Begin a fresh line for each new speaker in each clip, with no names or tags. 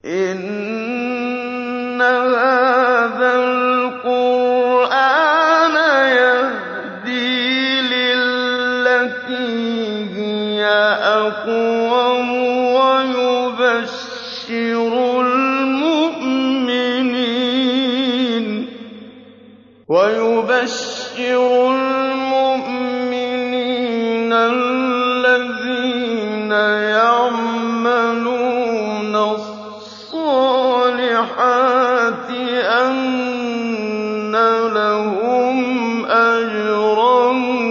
إِنَّ هَٰذَا الْقُرْآنَ يَهْدِي لِلَّتِي هِيَ أَقْوَمُ وَيُبَشِّرُ الْمُؤْمِنِينَ الَّذِينَ يَعْمَلُونَ الصَّالِحَاتِ أَنَّ لَهُمْ أَجْرًا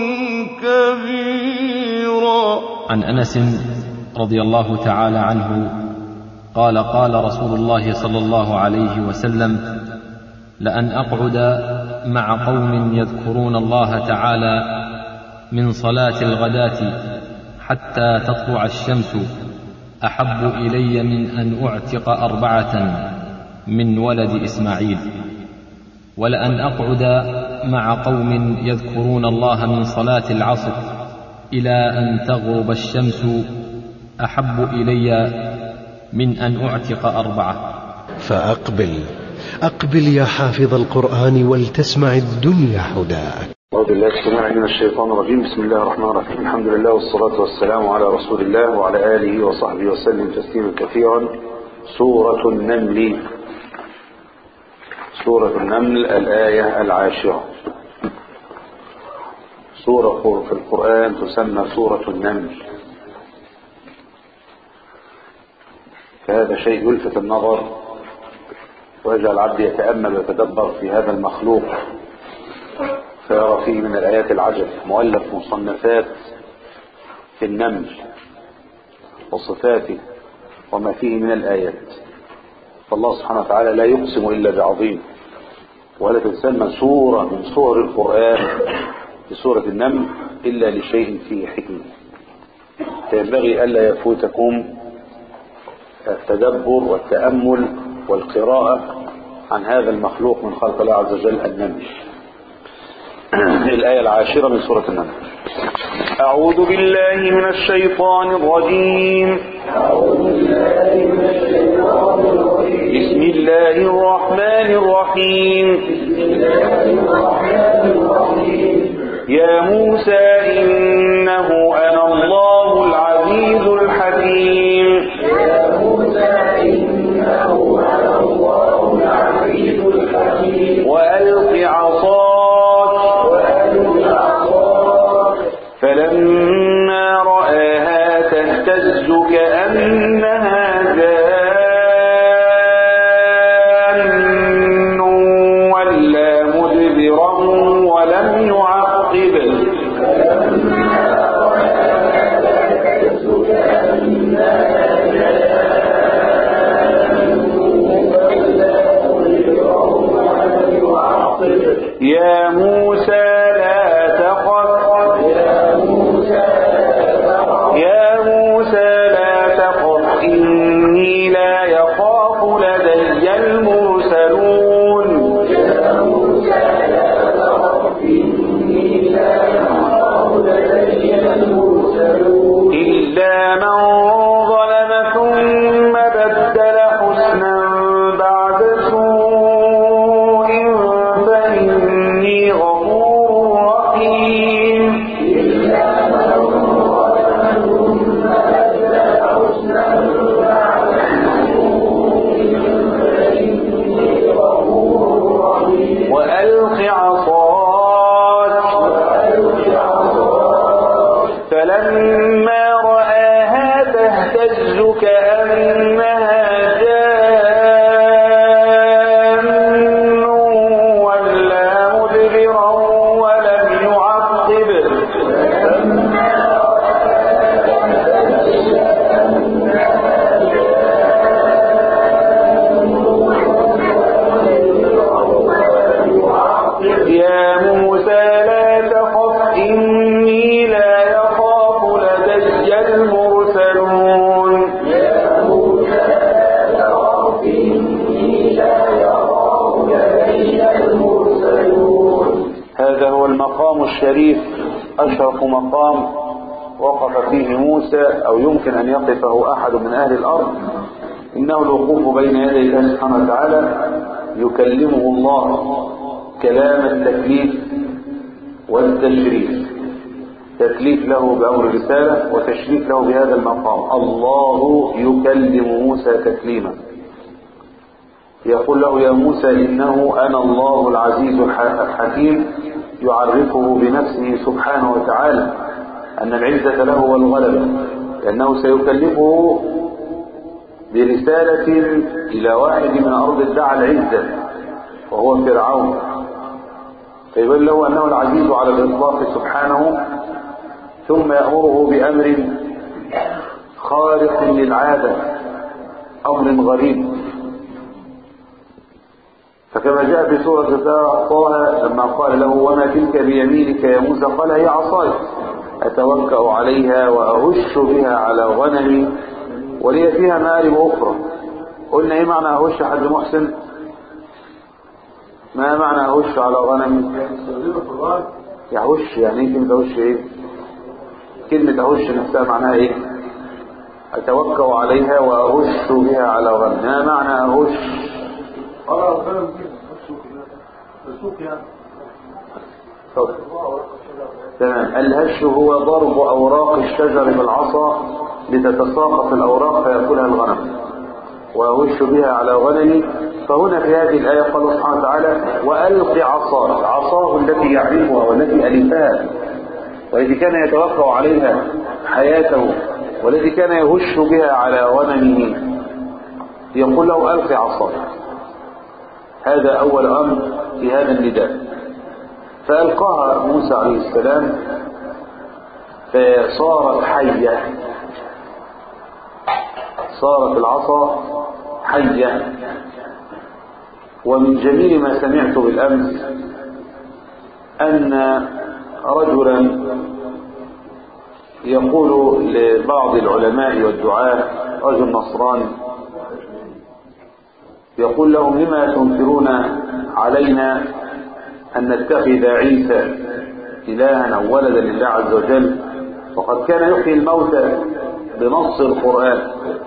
كَبِيرًا
عن انس رضي الله تعالى عنه قال قال رسول الله صلى الله عليه وسلم لان اقعد مع قوم يذكرون الله تعالى من صلاه الغداه حتى تطلع الشمس احب الي من ان اعتق اربعه من ولد اسماعيل ولان اقعد مع قوم يذكرون الله من صلاه العصر الى ان تغرب الشمس احب الي من ان اعتق اربعه
فأقبل أقبل يا حافظ القرآن ولتسمع الدنيا حداك
أعوذ بالله السميع من الشيطان الرجيم بسم الله الرحمن الرحيم الحمد لله والصلاة والسلام على رسول الله وعلى آله وصحبه وسلم تسليما كثيرا سورة النمل سورة النمل الآية العاشرة سورة في القرآن تسمى سورة النمل فهذا شيء يلفت النظر ويجعل العبد يتأمل ويتدبر في هذا المخلوق فيرى فيه من الآيات العجب مؤلف مصنفات في النمل وصفاته وما فيه من الآيات فالله سبحانه وتعالى لا يقسم إلا بعظيم ولا تسمى سورة من سور القرآن في سورة النمل إلا لشيء فيه حكمة فينبغي ألا يفوتكم التدبر والتأمل والقراءة عن هذا المخلوق من خلق الله عز وجل النمل الآية العاشرة من سورة النمل أعوذ بالله من الشيطان الرجيم بسم الله الرحمن الرحيم يا موسى إنه أنا الله العزيز الحكيم وألق عصاك فلما رآها تهتز كأنها جان ولا مدبرا ولم يعقب يا موسى لا تخف يا موسى لا تخف إني لا يخاف لدي المرسلون إلا من ظلم ثم بدل حسنا بعد سوء فإني غفور رحيم وألق عصاك فلما رآها تهتز كأنها جان ولا مدبرا ولم يعقب يا موسى لا تخف إني لا يخاف لدي المرسلون هذا هو المقام الشريف أشرف مقام وقف فيه موسى أو يمكن أن يقفه أحد من أهل الأرض إنه الوقوف بين يدي الله سبحانه وتعالى يكلمه الله كلام التكليف والتشريف تكليف له بأمر الرسالة وتشريف له بهذا المقام الله يكلم موسى تكليما يقول له يا موسى إنه أنا الله العزيز الحكيم يعرفه بنفسه سبحانه وتعالى أن العزة له والغلبة لأنه سيكلفه برسالة إلى واحد من أرض ادعى العزة وهو فرعون فيقول له أنه العزيز على الإطلاق سبحانه ثم يأمره بأمر خارق للعادة أمر غريب فكما جاء في سورة طه لما قال له وما تلك بيمينك يا موسى قال هي عصاي أتوكأ عليها وأهش بها على غنمي ولي فيها مآرب أخرى قلنا إيه معنى أهش حد محسن ما معنى أهش على غنمي يهش يعني ايه كلمة أهش ايه كلمة أهش نفسها معناها ايه أتوكأ عليها وأهش بها على غنمي ما معنى أهش تمام الهش هو ضرب أوراق الشجر بالعصا لتتساقط الأوراق فيأكلها الغنم وأهش بها على غنمي فهنا في هذه الآية قال سبحانه وتعالى وألق عصاه عصاه التي يعرفها والتي ألفها والتي كان يتوقع عليها حياته والذي كان يهش بها على غنمه يقول له ألق عصاه هذا أول أمر في هذا النداء فألقاها موسى عليه السلام فصارت حية صارت العصا حية ومن جميل ما سمعت بالأمس أن رجلا يقول لبعض العلماء والدعاة رجل نصراني يقول لهم لما تنكرون علينا أن نتخذ عيسى إلها أو ولدا لله عز وجل وقد كان يحيي الموتى بنص القرآن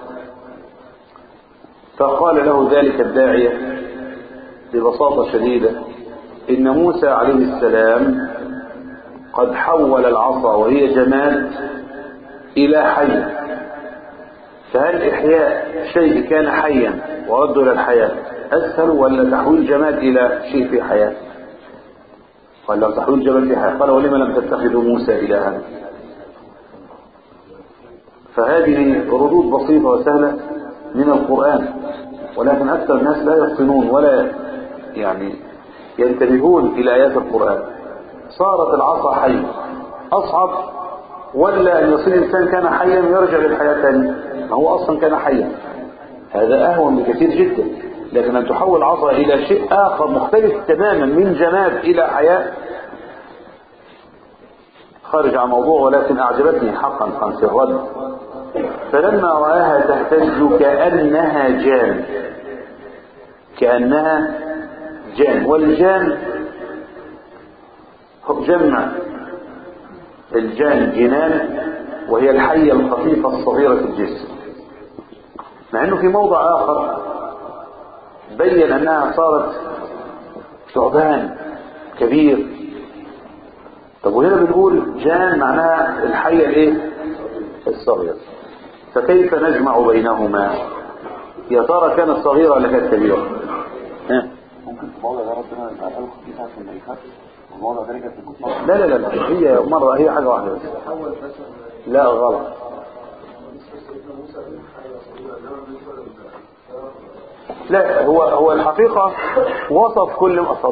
فقال له ذلك الداعية ببساطة شديدة إن موسى عليه السلام قد حول العصا وهي جماد إلى حي فهل إحياء شيء كان حيا ورده إلى الحياة أسهل ولا تحويل جماد إلى شيء في حياة قال لو تحويل جماد في حياة قال ولما لم تتخذوا موسى إلها فهذه ردود بسيطة وسهلة من القرآن ولكن أكثر الناس لا يفطنون ولا يعني ينتبهون إلى آيات القرآن صارت العصا حي أصعب ولا أن يصير الإنسان كان حيا يرجع للحياة ثاني ما هو أصلا كان حيا هذا أهون بكثير جدا لكن أن تحول عصا إلى شيء آخر مختلف تماما من جماد إلى حياة خارج عن موضوع ولكن أعجبتني حقا عن الرد فلما رآها تهتز كأنها جان كأنها جان والجان جمع الجان جنان وهي الحية الخفيفة الصغيرة الجسم مع انه في موضع اخر بين انها صارت ثعبان كبير طب وهنا بنقول جان معناها الحية الايه الصغيرة فكيف نجمع بينهما يا ترى كانت صغيرة ولا كانت كبيرة ها؟
ممكن في موضع ده ربنا يبقى قال فيها عشان ما يخافش الموضع ده كانت في الكفار
لا لا لا لا هي مرة هي حاجة واحدة بس لا غلط لا هو هو الحقيقة وصف كل مقصد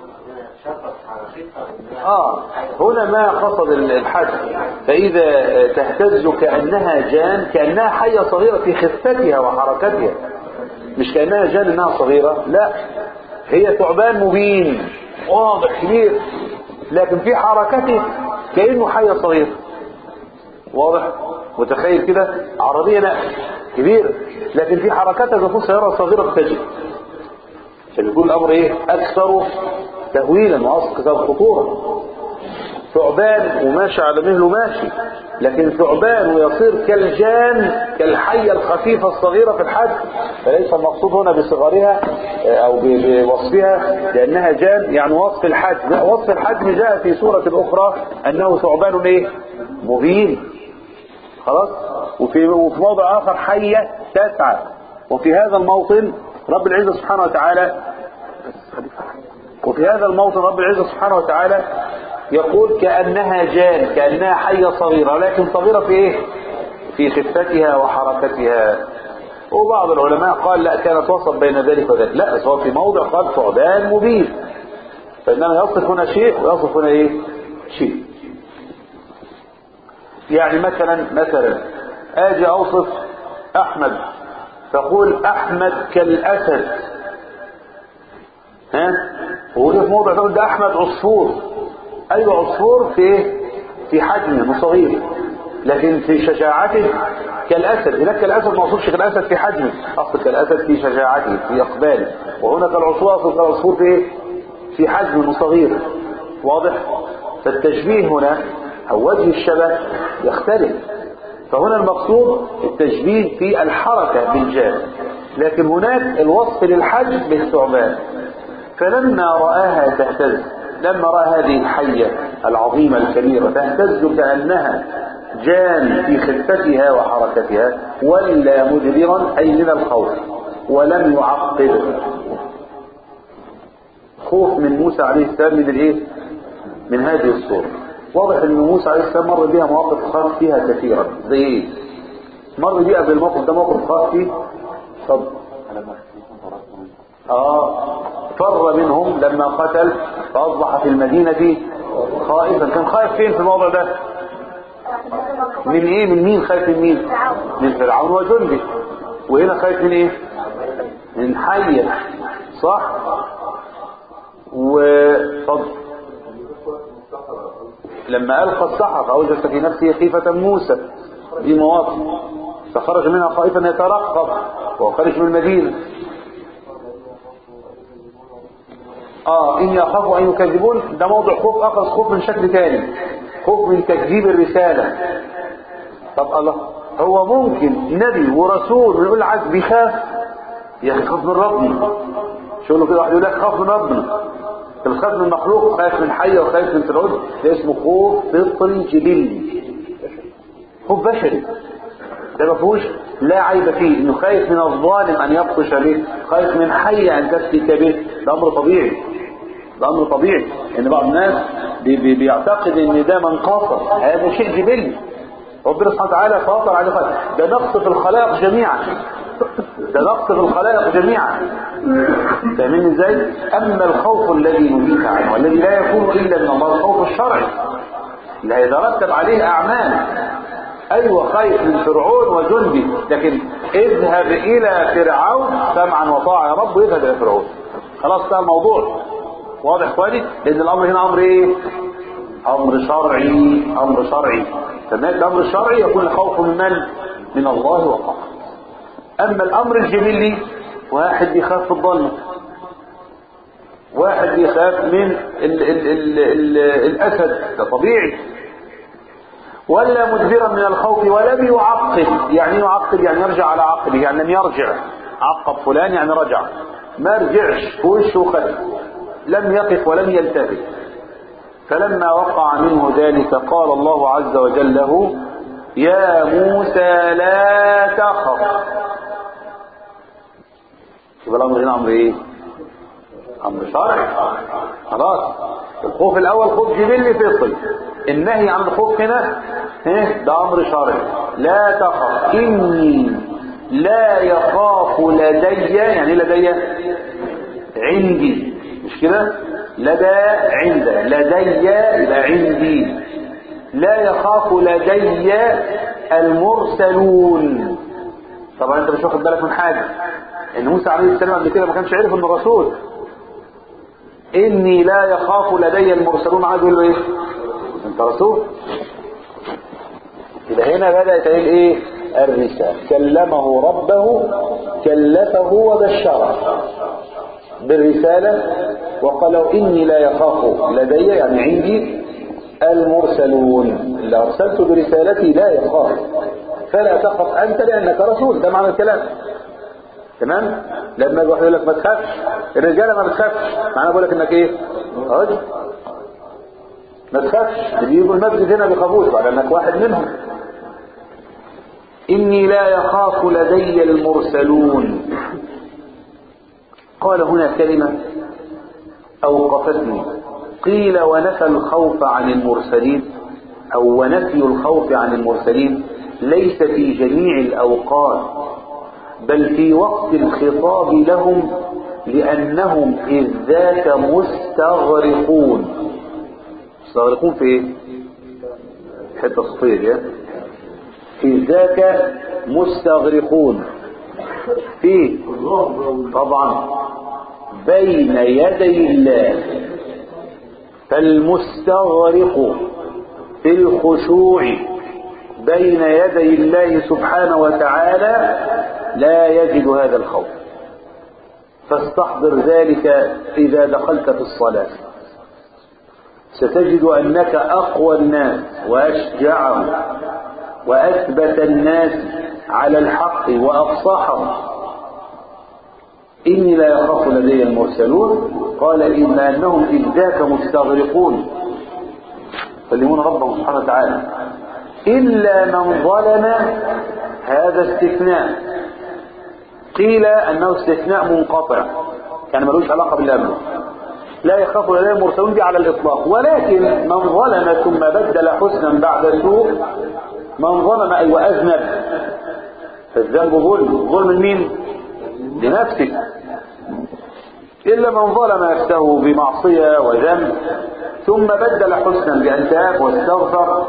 اه هنا ما قصد الحد فإذا تهتز كأنها جان كأنها حية صغيرة في خفتها وحركتها مش كأنها جان انها صغيرة لا هي ثعبان مبين واضح كبير لكن في حركته كأنه حية صغيرة واضح متخيل كده عربية لا كبيرة لكن في حركتها تكون سيارة صغيرة تجري فبيكون الأمر إيه أكثر تهويلا وأكثر خطورة ثعبان وماشي على مهله ماشي لكن ثعبان ويصير كالجان كالحية الخفيفة الصغيرة في الحجم فليس المقصود هنا بصغرها آه، أو ب- بوصفها لأنها جان يعني وصف الحجم لا، وصف الحجم جاء في سورة أخرى أنه ثعبان إيه؟ مبين خلاص وفي, وفي موضع آخر حية تسعى وفي هذا الموطن رب العزة سبحانه وتعالى وفي هذا الموطن رب العزة سبحانه وتعالى يقول كأنها جان كأنها حية صغيرة لكن صغيرة في ايه في خفتها وحركتها وبعض العلماء قال لا كانت وسط بين ذلك وذلك لا بس هو في موضع قال ثعبان مبين فإنما يصف هنا شيء ويصف هنا ايه شيء يعني مثلا مثلا اجي اوصف احمد تقول احمد كالاسد ها وهو في موضع تقول ده احمد عصفور ايوه عصفور في ايه في حجمه صغير لكن في شجاعته كالاسد هناك الاسد ما وصفش كالاسد في حجمه اصل كالاسد في شجاعته في اقباله وهنا كالعصفور اصل كالعصفور في ايه في حجمه صغير واضح فالتشبيه هنا او وجه الشبه يختلف فهنا المقصود التشبيه في الحركة بالجان لكن هناك الوصف للحج بالثعبان فلما رآها تهتز لما رأى هذه الحية العظيمة الكبيرة تهتز كأنها جان في خفتها وحركتها ولا مدبرا أي من الخوف ولم يعقب خوف من موسى عليه السلام من الايه من هذه الصورة واضح ان موسى عليه السلام مر بها مواقف خاص فيها كثيرا زي ايه مر بيها قبل الموقف ده موقف خاص فيه طب اه فر منهم لما قتل فاصبح في المدينة خائفا كان خائف فين في الموضع ده من ايه من مين خايف من مين من فرعون وجنده وهنا خايف من ايه من حية صح وفضل لما ألقى السحر أوجس في نفسه خيفة موسى دي مواطن فخرج منها خائفا يترقب وخرج من المدينة اه إني أخاف أن يكذبون ده موضع خوف أخذ خوف من شكل تاني خوف من تكذيب الرسالة طب الله هو ممكن نبي ورسول يقول عايز بيخاف يا أخي خاف من ربنا شو له كده واحد يقول لك خاف من ربنا الخاف من مخلوق خايف من حية وخايف من فرعون ده اسمه خوف فطري جبلي خوف بشري ده ما فيهوش لا عيب فيه انه خايف من الظالم ان يبطش به خايف من حية ان تفتك به ده امر طبيعي ده امر طبيعي ان بعض الناس بي بي بيعتقد ان ده منقصر هذا شيء جبلي ربنا سبحانه وتعالى فاطر عليه خلق ده نقص في الخلائق جميعا ده نقص في الخلائق جميعا فاهمين ازاي اما الخوف الذي نهيك عنه والذي لا يكون الا من الله الخوف الشرعي اللي هيترتب عليه اعمال ايوه خايف من فرعون وجنده لكن اذهب الى فرعون سمعا وطاعه يا رب واذهب الى فرعون خلاص ده الموضوع واضح كويس لان الامر هنا امر ايه امر شرعي امر شرعي فالناس الامر الشرعي يكون الخوف من من من الله وفقط اما الامر الجبلي واحد بيخاف في الظلمه واحد بيخاف من ال ال ال ال الاسد ده طبيعي ولا مدبرا من الخوف ولم يعقب يعني يعقب يعني يرجع على عقبه يعني لم يرجع عقب فلان يعني رجع ما رجعش في وشه خلف لم يقف ولم يلتفت فلما وقع منه ذلك قال الله عز وجل له يا موسى لا تخف يبقى الامر هنا امر ايه امر شرعي خلاص الخوف الاول خوف جبلي فطري النهي عن الخوف هنا ايه ده امر شرعي لا تخف اني لا يخاف لدي يعني ايه لدي عندي مش كده لدى عند لدي يبقى عندي لا يخاف لدي المرسلون طبعا انت مش واخد بالك من حاجه ان موسى عليه السلام قبل كده ما كانش عارف انه رسول اني لا يخاف لدي المرسلون عايز يقول له ايه انت رسول يبقى هنا بدات ايه ايه الرساله كلمه ربه كلفه وبشره بالرساله وقال له اني لا يخاف لدي يعني عندي المرسلون اللي أرسلت برسالتي لا يخاف فلا تخف أنت لأنك رسول ده معنى الكلام تمام لما يجي واحد يقول لك ما تخافش الرجاله ما بتخافش معناه بقول لك انك ايه راجل ما تخافش اللي يجوا المسجد هنا بيخافوش على انك واحد منهم اني لا يخاف لدي المرسلون قال هنا كلمه اوقفتني قيل ونفى الخوف عن المرسلين او ونفي الخوف عن المرسلين ليس في جميع الاوقات بل في وقت الخطاب لهم لأنهم إذ ذاك مستغرقون مستغرقون في ايه؟ حتة صفير يا إذ ذاك مستغرقون في طبعا بين يدي الله فالمستغرق في الخشوع بين يدي الله سبحانه وتعالى لا يجد هذا الخوف فاستحضر ذلك إذا دخلت في الصلاة ستجد أنك أقوى الناس وأشجعهم وأثبت الناس على الحق وأفصحهم إني لا يخاف لدي المرسلون قال إن أنهم إذ ذاك مستغرقون يكلمون ربهم سبحانه وتعالى إلا من ظلم هذا استثناء قيل أنه استثناء منقطع يعني ملوش علاقة بالأمر لا يخاف لديه المرسلون دي على الإطلاق ولكن من ظلم ثم بدل حسنا بعد سوء من ظلم أي وأذنب فالذنب ظلم ظلم مين لنفسه إلا من ظلم نفسه بمعصية وذنب ثم بدل حسنا بأن تاب واستغفر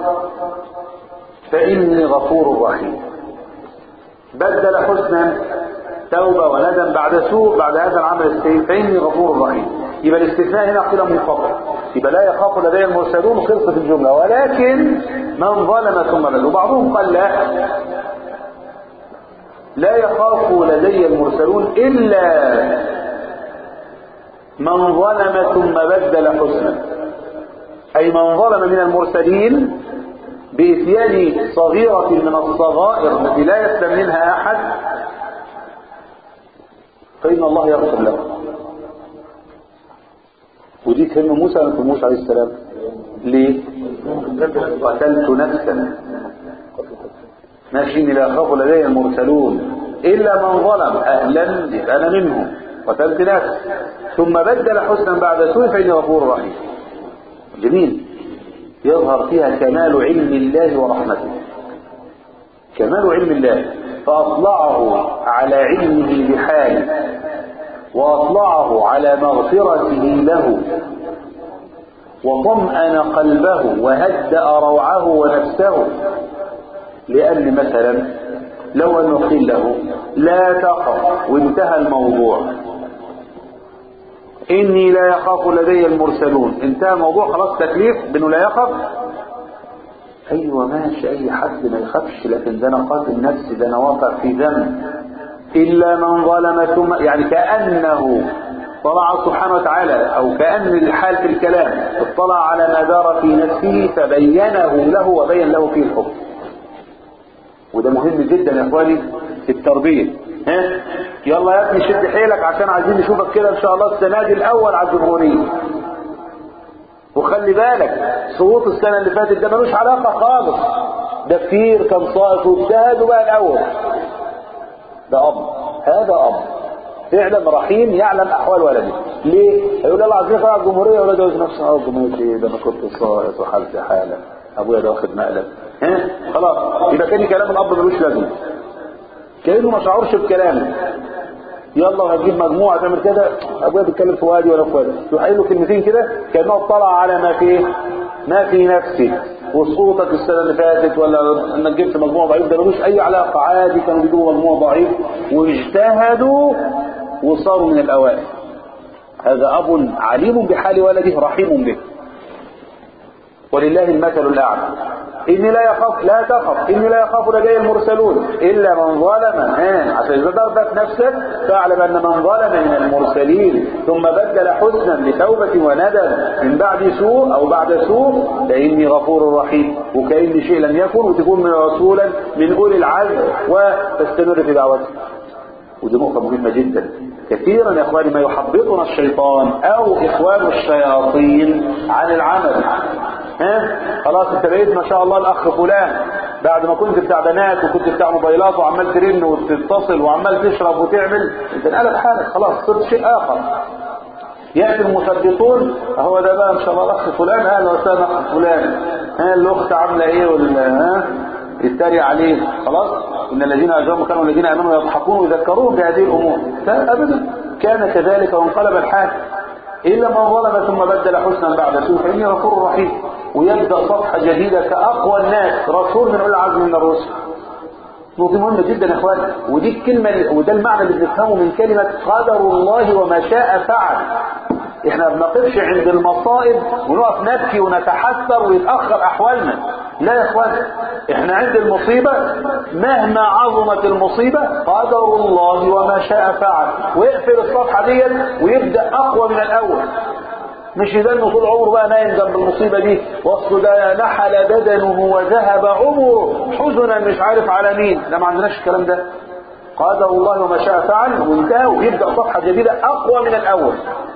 فإني غفور رحيم بدل حسنا توبة وندم بعد سوء بعد هذا العمل السيء فإني غفور رحيم يبقى الاستثناء هنا قيل منقطع يبقى لا يخاف لدي المرسلون خلصت الجملة ولكن من ظلم ثم بدل وبعضهم قال لا لا يخاف لدي المرسلون إلا من ظلم ثم بدل حسنا أي من ظلم من المرسلين بإتيان صغيرة من الصغائر التي لا يسلم منها أحد فإن الله يغفر له ودي كلمة موسى من موسى عليه السلام ليه؟ قتلت نفسا ماشيني لا أخاف لدي المرسلون إلا من ظلم أهلا أنا منهم قتلت نفسي ثم بدل حسنا بعد سوء فإني غفور رحيم جميل يظهر فيها كمال علم الله ورحمته كمال علم الله فأطلعه على علمه بحاله وأطلعه على مغفرته له وطمأن قلبه وهدأ روعه ونفسه لأن مثلا لو أنه قيل له لا تخف وانتهى الموضوع إني لا يخاف لدي المرسلون انتهى الموضوع خلاص تكليف بأنه لا يخاف أيوة ماشي أي حد ما يخافش لكن ده أنا قاتل نفسي ده أنا واقع في ذنب إلا من ظلم ثم يعني كأنه طلع سبحانه وتعالى أو كأن الحال في الكلام اطلع على ما دار في نفسه فبينه له وبين له فيه الحكم وده مهم جدا يا اخواني في التربيه ها يلا يا ابني شد حيلك عشان عايزين نشوفك كده ان شاء الله السنه دي الاول على الجمهوريه وخلي بالك سقوط السنه اللي فاتت ده ملوش علاقه خالص ده كتير كان ساقط واجتهد وبقى الاول ده اب هذا اب فعلا رحيم يعلم احوال ولده ليه؟ هيقول الله عايزين على الجمهوريه ولا جوز نفسه اه الجمهوريه ايه ده انا كنت ساقط وحالتي حاله ابويا ده واخد مقلب ها خلاص يبقى كان كلام الاب ملوش لازمه كانه ما شعرش بكلامه يلا وهتجيب مجموعه تعمل كده ابويا بيتكلم في وادي ولا في وادي تروح قايل له كلمتين كده كانه اطلع على ما في ما في نفسك وسقوطك السنه اللي فاتت ولا انك جبت مجموع ضعيف ده ملوش اي علاقه عادي كانوا بيجيبوا مجموع ضعيف واجتهدوا وصاروا من الاوائل هذا اب عليم بحال ولده رحيم به ولله المثل الأعلى إني لا يخاف لا تخف إني لا يخاف لدي المرسلون إلا من ظلم ها عشان إذا ضربت نفسك فاعلم أن من ظلم من المرسلين ثم بدل حسنا بتوبة وندم من بعد سوء أو بعد سوء فإني غفور رحيم وكأن شيء لم يكن وتكون من رسولا من أولي العزم وتستمر في دعوته ودي نقطة مهمة جدا كثيرا يا اخواني ما يحبطنا الشيطان او اخوان الشياطين عن العمل ها خلاص انت بقيت ما شاء الله الاخ فلان بعد ما كنت بتاع بنات وكنت بتاع موبايلات وعمال ترن وتتصل وعمال تشرب وتعمل انت انقلب حالك خلاص صرت شيء اخر ياتي المثبتون هو ده بقى ان شاء الله الاخ فلان اهلا وسهلا اخ فلان ها الاخت عامله ايه ولا ها يتريق عليه خلاص ان الذين اجرموا كانوا الذين امنوا يضحكون ويذكرون بهذه الامور لا ابدا كان كذلك وانقلب الحال الا من ظلم ثم بدل حسنا بعد سوء فاني غفور رحيم ويبدا صفحه جديده كاقوى الناس رسول من اولي العزم من الرسل نقطة مهمة جدا يا اخوان ودي الكلمة وده المعنى اللي بنفهمه من كلمة قدر الله وما شاء فعل احنا ما بنقفش عند المصائب ونقف نبكي ونتحسر ويتأخر احوالنا لا يا اخوان احنا عند المصيبة مهما عظمت المصيبة قدر الله وما شاء فعل ويقفل الصفحة ديت ويبدأ اقوى من الاول مش ده انه طول عمره بقى نايم جنب المصيبة دي وصل ده نحل بدنه وذهب عمره حزنا مش عارف على مين لا ما عندناش الكلام ده قدر الله وما شاء فعل وانتهى ويبدأ صفحة جديدة اقوى من الاول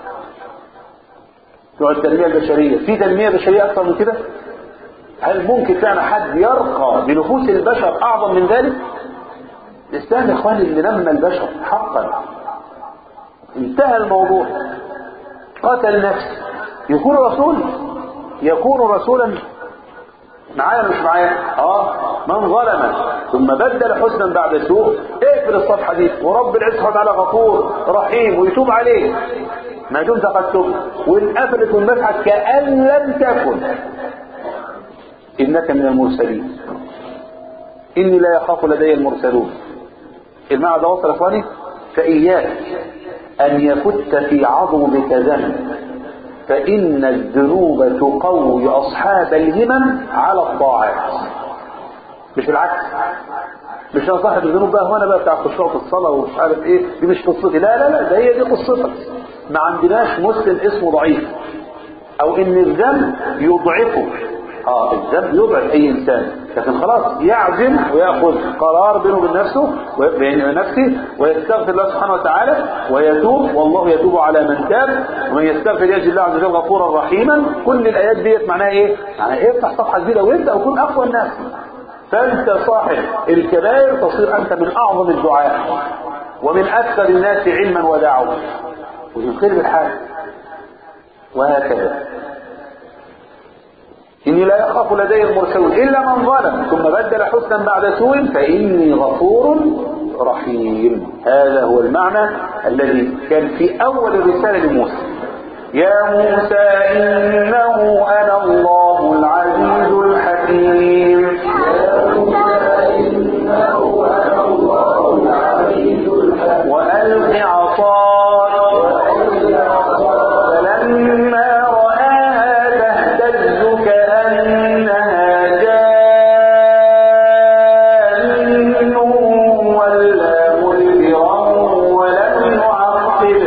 بتوع التنمية البشرية في تنمية بشرية أكثر من كده هل ممكن فعلا حد يرقى بنفوس البشر أعظم من ذلك الإسلام يا إخواني اللي نمى البشر حقا انتهى الموضوع قتل نفسه يكون رسول يكون رسولا معايا مش معايا اه من ظلم ثم بدل حسنا بعد سوء اقفل الصفحه دي ورب العزه سبحانه وتعالى غفور رحيم ويتوب عليه ما دمت قد تبت وان قفلت المسحه كان لم تكن انك من المرسلين اني لا يخاف لدي المرسلون المعنى ده وصل يا اخواني فاياك ان يفت في عظمك ذنب فإن الذنوب تقوي أصحاب الهمم على الطاعات مش بالعكس مش انا صاحب الذنوب بقى هو انا بقى بتاع الخشوع في الصلاه ومش عارف ايه دي مش قصتي لا لا لا ده هي دي قصتك ما عندناش مسلم اسمه ضعيف او ان الذنب يضعفه اه الذنب يضعف اي انسان لكن خلاص يعزم وياخذ قرار بينه وبين نفسه وبين نفسه ويستغفر الله سبحانه وتعالى ويتوب والله يتوب على من تاب ومن يستغفر يجد الله عز وجل غفورا رحيما كل الايات ديت معناها ايه؟ معناها افتح صفحه جديده وابدا وكن اقوى الناس فانت صاحب الكبائر تصير انت من اعظم الدعاء ومن اكثر الناس علما ودعوه ومن خير الحال وهكذا إني لا يخاف لدي المرسلون إلا من ظلم ثم بدل حسنا بعد سوء فإني غفور رحيم هذا هو المعنى الذي كان في أول الرسالة لموسى يا موسى إنه أنا الله العزيز الحكيم يا موسى إنه أنا الله العزيز الحكيم وألق عصاك فلما رآها تهتز كأنها جان ولا مدبرا ولم يعقب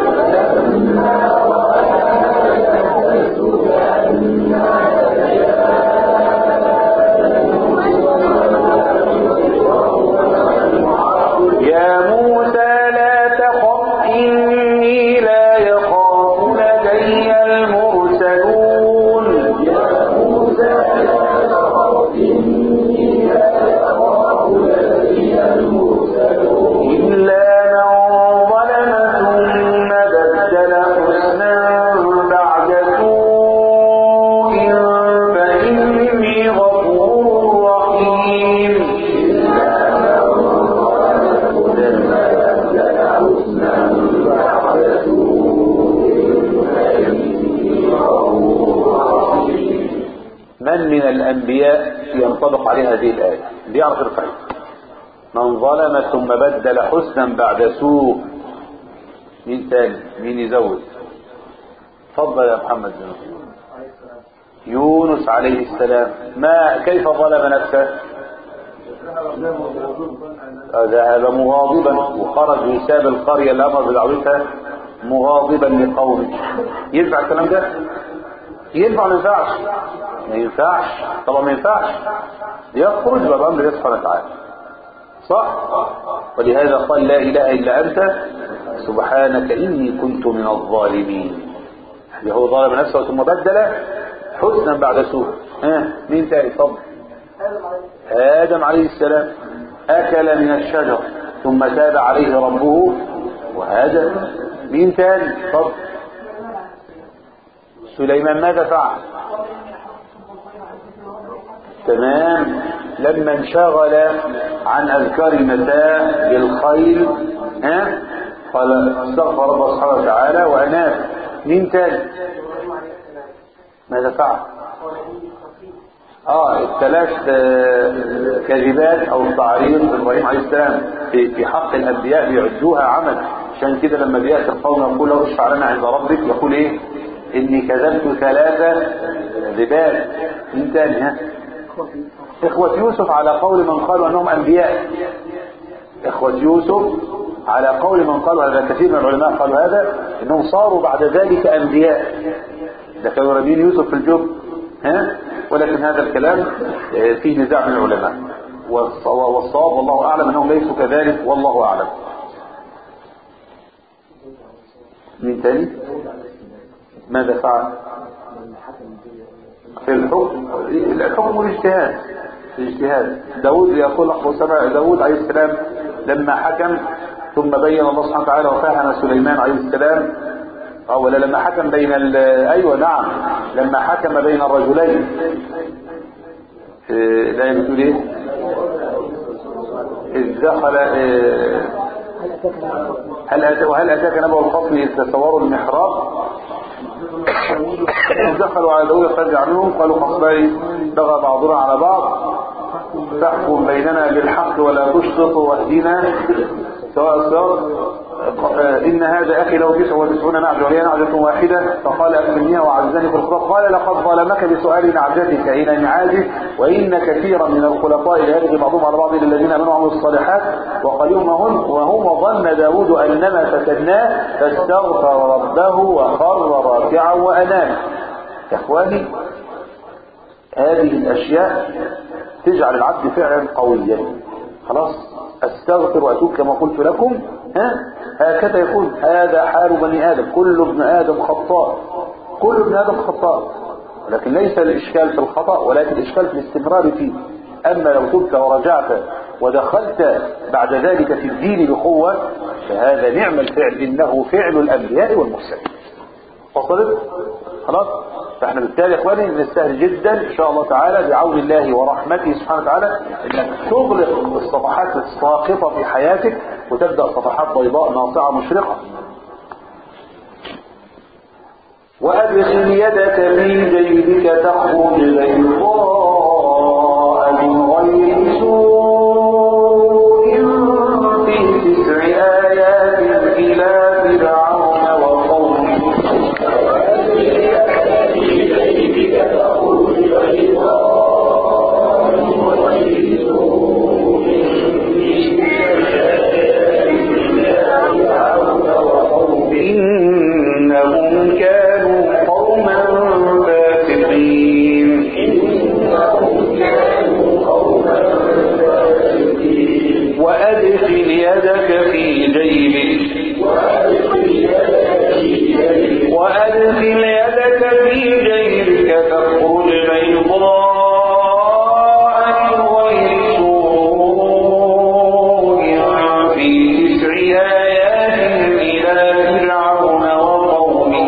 يا موسى لا تخف إني لا يخاف لدي المرسلون يا موسى لا تخف إني لا يخاف لدي المرسلون إلا من ظلم ثم بدل حسنا بعد سوء فإني غفور رحيم من من الأنبياء ينطبق عليه هذه الآية بيعرف الفرق من ظلم ثم بدل حسنا بعد سوء مين تاني مين يزود اتفضل يا محمد يونس عليه السلام ما كيف ظلم نفسه ذهب مغاضبا وخرج وساب القرية اللي أمر بدعوتها مغاضبا لقومه ينفع الكلام ده؟ ينفع ما ينفعش؟ ما ينفعش طبعا ما ينفعش يخرج بأمر الله سبحانه وتعالى صح؟ ولهذا قال لا إله إلا أنت سبحانك إني كنت من الظالمين اللي هو ظالم نفسه ثم بدل حسنا بعد سوء ها مين تاني صبر آدم عليه السلام أكل من الشجر ثم تاب عليه ربه وهدى مين تاني صبر سليمان ماذا فعل تمام لما انشغل عن أذكار المساء بالخيل ها قال استغفر ربه سبحانه وتعالى وأناب مين تاني ماذا فعل اه الثلاث آه، كذبات او التعريض ابراهيم عليه السلام في في حق الانبياء بيعدوها عمل عشان كده لما بياتي القوم يقول له اشفع لنا عند ربك يقول ايه اني كذبت ثلاثه كذبات مين تاني ها اخوة يوسف على قول من قالوا انهم انبياء اخوة يوسف على قول من قالوا هذا كثير من العلماء قالوا هذا انهم صاروا بعد ذلك انبياء ده كانوا رامين يوسف في الجب ها ولكن هذا الكلام آه، فيه نزاع من العلماء والص- والصواب والله اعلم انهم ليسوا كذلك والله اعلم مين تاني ماذا فعل في الحكم الحكم والاجتهاد الاجتهاد داود يقول أخو سمع داود عليه السلام لما حكم ثم بين الله سبحانه وتعالى وفهم سليمان عليه السلام أو ولا لما حكم بين ال- أيوة نعم لما حكم بين الرجلين إيه، لا بتقول ايه إذ دخل إيه، هل أتى وهل أتاك نبأ الخصم إذ تصوروا المحراب دخلوا على داود فرجع منهم قالوا خصمان بغى بعضنا على بعض تحكم بيننا بالحق ولا تشطط واهدنا سواء سواء إن هذا أخي له تسع وتسعون نعجة ولي نعجة واحدة فقال أكملنيها وعزني في الخطاب قال لقد ظلمك بسؤال نعجتك إلى نعاجه وإن كثيرا من الخلطاء لا يبغي بعضهم على بعض إلا الذين آمنوا وعملوا الصالحات وقليل ما هم وهم ظن داود أنما فتناه فاستغفر ربه وخر راكعا وأنام يا إخواني هذه الأشياء تجعل العبد فعلا قويا خلاص استغفر واتوب كما قلت لكم ها هكذا يكون هذا حال بني ادم كل ابن ادم خطاء كل ابن ادم خطاء ولكن ليس الاشكال في الخطا ولكن الاشكال في الاستمرار فيه اما لو تبت ورجعت ودخلت بعد ذلك في الدين بقوه فهذا نعم الفعل انه فعل الانبياء والمرسلين وصلت خلاص فاحنا بالتالي يا اخواني نستاهل جدا ان شاء الله تعالى بعون الله ورحمته سبحانه وتعالى انك تغلق الصفحات الساقطه في حياتك وتبدا صفحات بيضاء ناصعه مشرقه وادخل يدك في جيبك تخرج بيضاء من غير سوء في تسع ايات الى فرعون وقومه إنهم كانوا قوما فاسقين وأدخل يدك في جيبك وأدخل يدك في جيبك تخرج بيضاء من غير سوء في تسع آيات إلى فرعون وقومه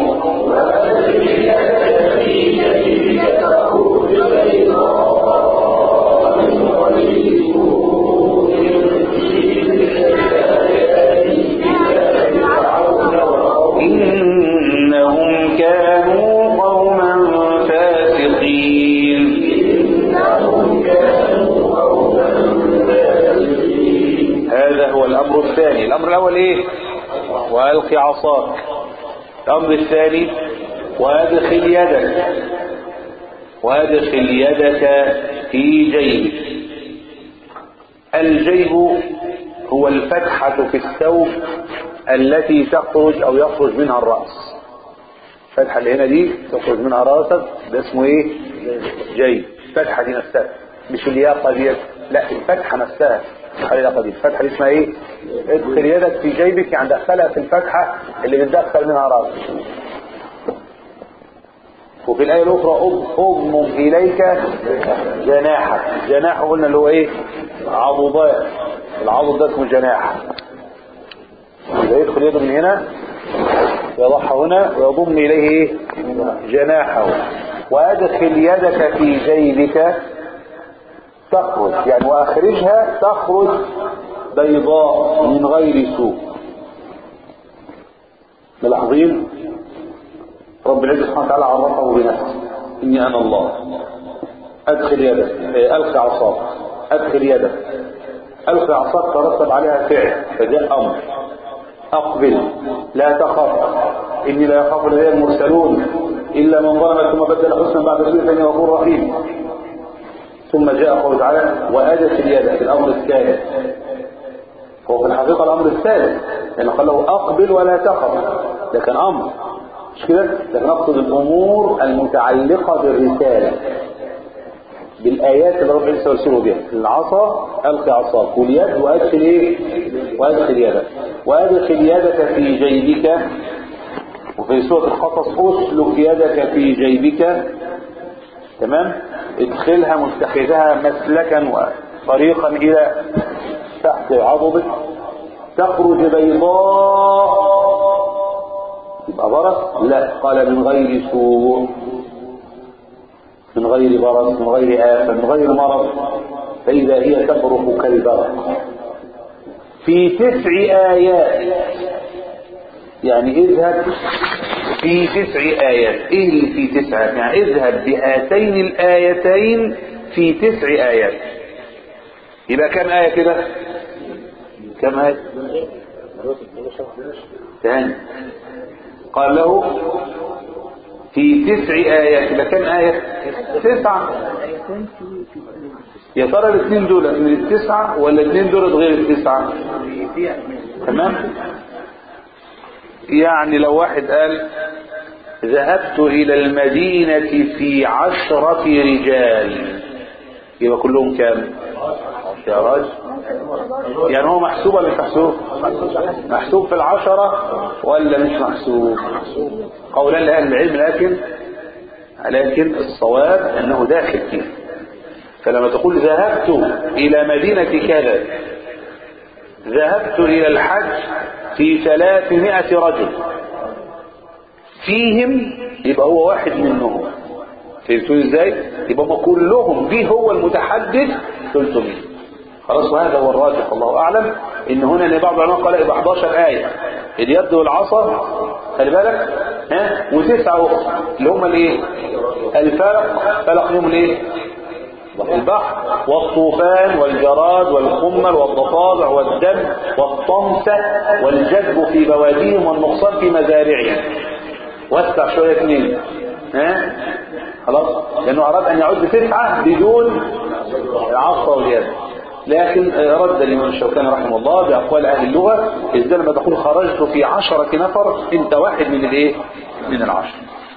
إنهم كانوا قوما فاسقين هذا هو الأمر الثاني الأمر الأول إيه وألق عصاك الأمر الثاني وأدخل يدك وادخل يدك في جيبك الجيب هو الفتحة في الثوب التي تخرج أو يخرج منها الرأس الفتحة اللي هنا دي تخرج منها راسك ده اسمه ايه جيب الفتحة دي نفسها مش الياقة دي لا الفتحة نفسها مش الياقة دي الفتحة دي اسمها ايه ادخل يدك في جيبك يعني دخلها في الفتحة اللي بتدخل منها راسك وفي الآية الأخرى أض- أضمم إليك جناحك جناح قلنا اللي هو إيه عضدات العضد ده اسمه جناح يبقى يدخل يده من هنا يضعها هنا ويضم إليه إيه جناحه وأدخل يدك في جيبك تخرج يعني وأخرجها تخرج بيضاء من غير سوء ملاحظين رب العزة سبحانه وتعالى عرفه بنفسه إني أنا الله أدخل يدك إيه، ألقي عصاك أدخل يدك ألقي عصاك ترتب عليها فعل فجاء أمر أقبل لا تخف إني لا يخاف لدي المرسلون إلا من ظلم ثم بدل حسنا بعد سوء فإني غفور رحيم ثم جاء قوله تعالى وأدخل يدك الأمر الثالث هو في الحقيقة الأمر الثالث لأنه قال له أقبل ولا تخف ده كان أمر مش كده لكن أقصد الأمور المتعلقة بالرسالة بالآيات اللي رب العزة يرسله بها العصا ألقي عصاك واليد وأدخل إيه وأدخل يدك وأدخل يدك في جيبك وفي سورة القصص أسلك يدك في جيبك تمام ادخلها متخذها مسلكا وطريقا إلى تحت عضدك تخرج بيضاء يبقى برص لا قال من غير سوء من غير برص من غير آفة من غير مرض فإذا هي تبرق كالبرق في تسع آيات يعني اذهب في تسع آيات ايه اللي في تسعة يعني اذهب بهاتين الآيتين في تسع آيات يبقى كم آية كده كم آية ثاني قال له في تسع آيات يبقى كم آية تسعة يا ترى الاثنين دول من التسعة ولا الاثنين دول غير التسعة تمام يعني لو واحد قال ذهبت إلى المدينة في عشرة رجال يبقى كلهم كام يا راجل يعني هو محسوب ولا مش محسوب محسوب في العشرة ولا مش محسوب قولان لأهل العلم لكن لكن الصواب أنه داخل فيه فلما تقول ذهبت إلى مدينة كذا ذهبت إلى الحج في ثلاثمائة رجل فيهم يبقى هو واحد منهم فهمتوا ازاي يبقى هم كلهم به هو المتحدث 300 خلاص وهذا هو الراجح الله اعلم ان هنا ان بعض العلماء قال يبقى 11 ايه اليد والعصا خلي بالك ها وتسعه اخرى اللي هم الايه الفلق فلق يوم الايه البحر والطوفان والجراد والقمل والضفادع والدم والطمسة والجذب في بواديهم والنقصان في مزارعهم وسع شوية اثنين ها خلاص لانه اراد ان يعد تسعة بدون العصا واليد لكن رد الامام الشوكاني رحمه الله باقوال اهل اللغة ازاي لما تقول خرجت في عشرة نفر انت واحد من الايه من العشر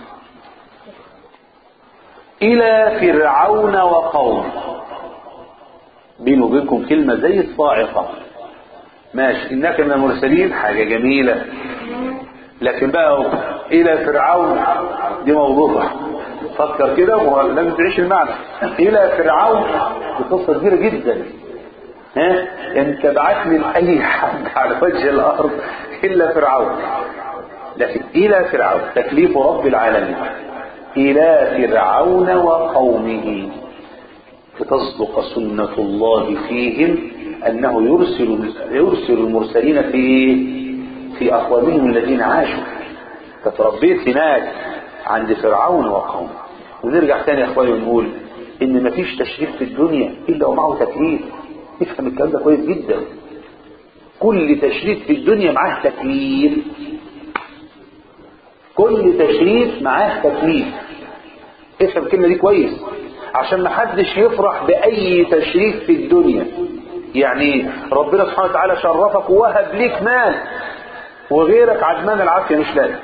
الى فرعون وقومه بيني وبينكم كلمة زي الصاعقة ماشي انك من المرسلين حاجة جميلة لكن بقى الى فرعون دي موضوع فكر كده ولازم تعيش المعنى الى فرعون دي قصة كبيرة جدا ها انت بعتني لاي حد على وجه الارض الا فرعون لكن الى فرعون تكليف رب العالمين الى فرعون وقومه فتصدق سنة الله فيهم انه يرسل يرسل المرسلين في في اقوامهم الذين عاشوا فتربيت هناك عند فرعون وقومه ونرجع تاني يا اخواني ونقول ان مفيش تشريف في الدنيا الا ومعه تكليف افهم الكلام ده كويس جدا كل تشريف في الدنيا معاه تكليف كل تشريف معاه تكليف افهم الكلمة دي كويس عشان ما حدش يفرح بأي تشريف في الدنيا يعني ربنا سبحانه وتعالى شرفك ووهب ليك مال وغيرك عدمان العافية مش لاقي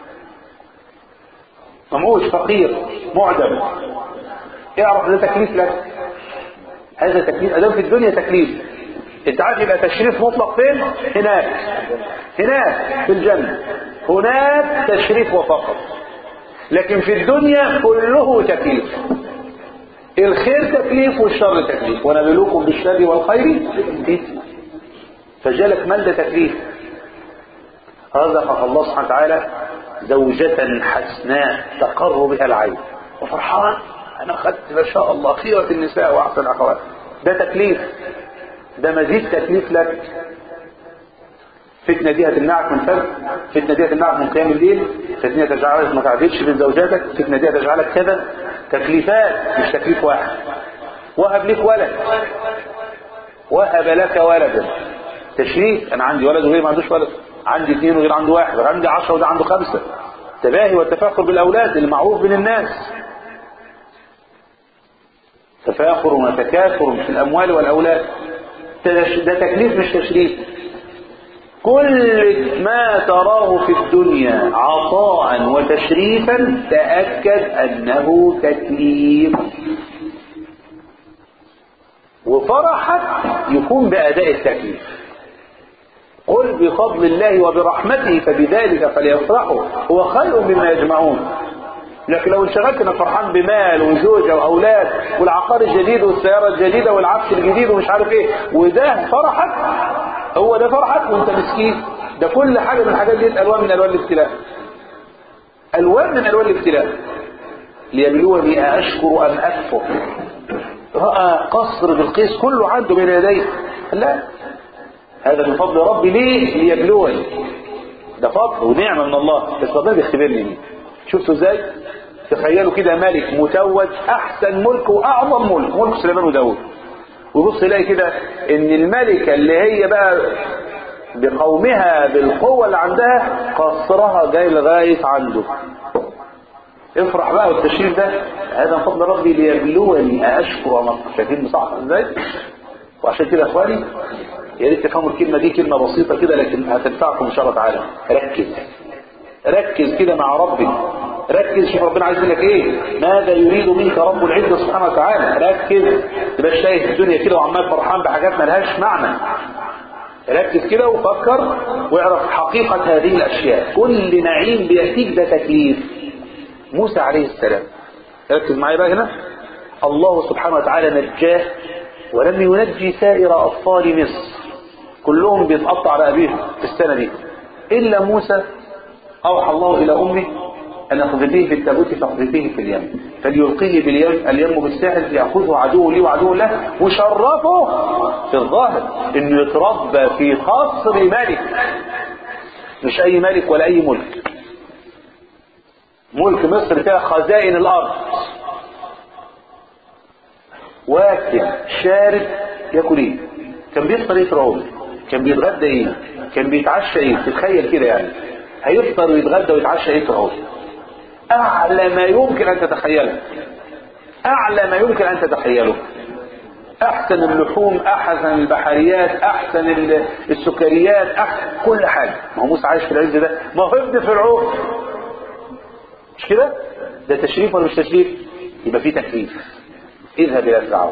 ممعوش فقير معدم اعرف ده تكليف لك هذا تكليف ادام في الدنيا تكليف انت عارف يبقى تشريف مطلق فين هناك هناك في الجنة هناك تشريف وفقط لكن في الدنيا كله تكليف الخير تكليف والشر تكليف ونبلوكم بالشر والخير فتنة فجالك مال ده تكليف رزقك الله سبحانه وتعالى زوجة حسناء تقر بها العين وفرحان انا اخذت ما شاء الله خيرة النساء واحسن اخوات ده تكليف ده مزيد تكليف لك فتنة دي هتمنعك من فرق فتنة دي هتمنعك من قيام الليل فتنة تجعلك ما تعدلش بين زوجاتك فتنة دي هتجعلك كذا تكليفات مش تكليف واحد وهب لك ولد وهب لك ولدا تشريف انا عندي ولد وغير ما عندوش ولد عندي اثنين وغير عنده واحد عندي عشرة وده عنده خمسة تباهي والتفاخر بالاولاد اللي معروف بين الناس تفاخر وتكاثر في الاموال والاولاد ده تكليف مش تشريف كل ما تراه في الدنيا عطاء وتشريفا تأكد أنه تكليف وفرحك يكون بأداء التكليف قل بفضل الله وبرحمته فبذلك فليفرحوا هو خير مما يجمعون لكن لو انشغلت انك فرحان بمال وزوجه واولاد والعقار الجديد والسياره الجديده والعفش الجديد ومش عارف ايه وده فرحك هو ده فرحك وانت مسكين ده كل حاجه من الحاجات دي الوان من الوان الابتلاء الوان من الوان الابتلاء ليبلوني أأشكر أم أكفر رأى قصر بالقيس كله عنده بين يديه لا هذا من فضل ربي ليه ليبلوني ده فضل ونعمة من الله بس ربنا بيختبرني بيه شفتوا ازاي تخيلوا كده ملك متوج احسن ملك واعظم ملك ملك سليمان وداود ويبص يلاقي كده ان الملكة اللي هي بقى بقومها بالقوة اللي عندها قصرها جاي لغاية عنده افرح بقى والتشريف ده هذا من فضل ربي ليبلوني أشكر أم أكفر شايفين بصح ازاي وعشان كده يا اخواني يا ريت تفهموا الكلمة دي كلمة بسيطة كده لكن هتنفعكم ان شاء الله تعالى ركز ركز كده مع ربك ركز شوف ربنا عايز منك ايه ماذا يريد منك رب العزة سبحانه وتعالى ركز تبقى شايف الدنيا كده وعمال فرحان بحاجات ملهاش معنى ركز كده وفكر واعرف حقيقة هذه الأشياء كل نعيم بيأتيك ده تكليف موسى عليه السلام ركز معايا بقى هنا الله سبحانه وتعالى نجاه ولم ينجي سائر أطفال مصر كلهم بيتقطع رقبيهم في السنة دي إلا موسى أوحى الله إلى أمه أن اقذفيه في التابوت فاقذفيه في اليم فليلقيه باليم اليم بالساحل يأخذه عدو لي وعدو له وشرفه في الظاهر إنه يتربى في قصر ملك مش أي ملك ولا أي ملك ملك مصر فيها خزائن الأرض واكل شارب ياكل ايه كان بيفطر ايه فرعون كان بيتغدى ايه كان بيتعشى ايه تتخيل كده يعني هيفطر ويتغدى ويتعشى ايه فرعون اعلى ما يمكن ان تتخيله اعلى ما يمكن ان تتخيله احسن اللحوم احسن البحريات احسن السكريات احسن كل حاجه ما هو موسى عايش في العز ده ما هو ابن فرعون مش كده ده تشريف ولا مش تشريف يبقى فيه تكليف اذهب الى فرعون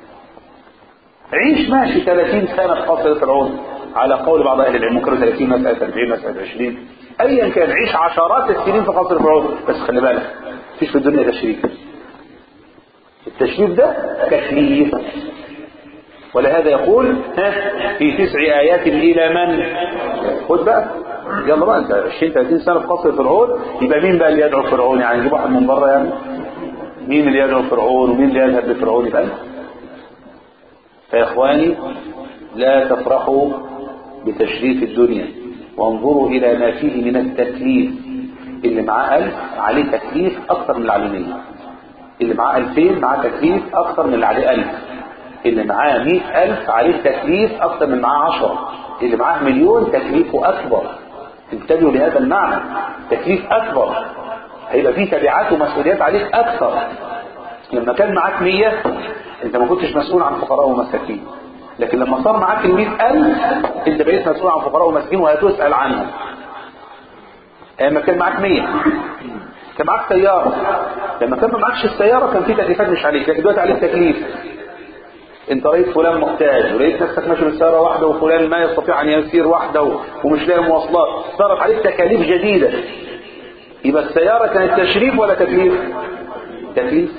عيش ماشي 30 سنه في قصر فرعون على قول بعض اهل العلم ممكن 30 مساله 40 مساله 20 ايا كان عيش عشرات السنين في قصر فرعون بس خلي بالك مفيش في الدنيا تشريف التشريف ده تكليف ولهذا يقول ها في تسع ايات الى من خد بقى يلا بقى انت 20 30 سنه في قصر فرعون يبقى مين بقى اللي يدعو فرعون يعني يجيب واحد من بره يعني مين اللي يدعو فرعون ومين اللي يذهب لفرعون يبقى انت فيا اخواني لا تفرحوا بتشريف الدنيا وانظروا الى ما فيه من التكليف اللي معاه ألف عليه تكليف اكثر من اللي عليه 100 اللي معاه ألفين معاه تكليف اكثر من اللي عليه ألف اللي معاه مئة ألف عليه تكليف اكثر من معاه عشرة اللي معاه مليون تكليفه اكبر انتبهوا لهذا المعنى تكليف اكبر هيبقى في تبعات ومسؤوليات عليك اكثر لما كان معاك 100 انت ما كنتش مسؤول عن فقراء ومساكين لكن لما صار معاك ال 100000 انت بقيت مسؤول عن فقراء ومساكين وهتسال عنهم لما كان معاك 100 كان معاك سيارة لما كان ما معكش السيارة كان في تكليفات مش عليك لكن دلوقتي عليك تكليف انت رأيت فلان محتاج ولقيت نفسك ماشي بالسيارة واحدة وفلان ما يستطيع ان يسير وحده ومش لاقي مواصلات صارت عليك تكاليف جديدة يبقى السيارة كانت تشريف ولا تكليف تكليف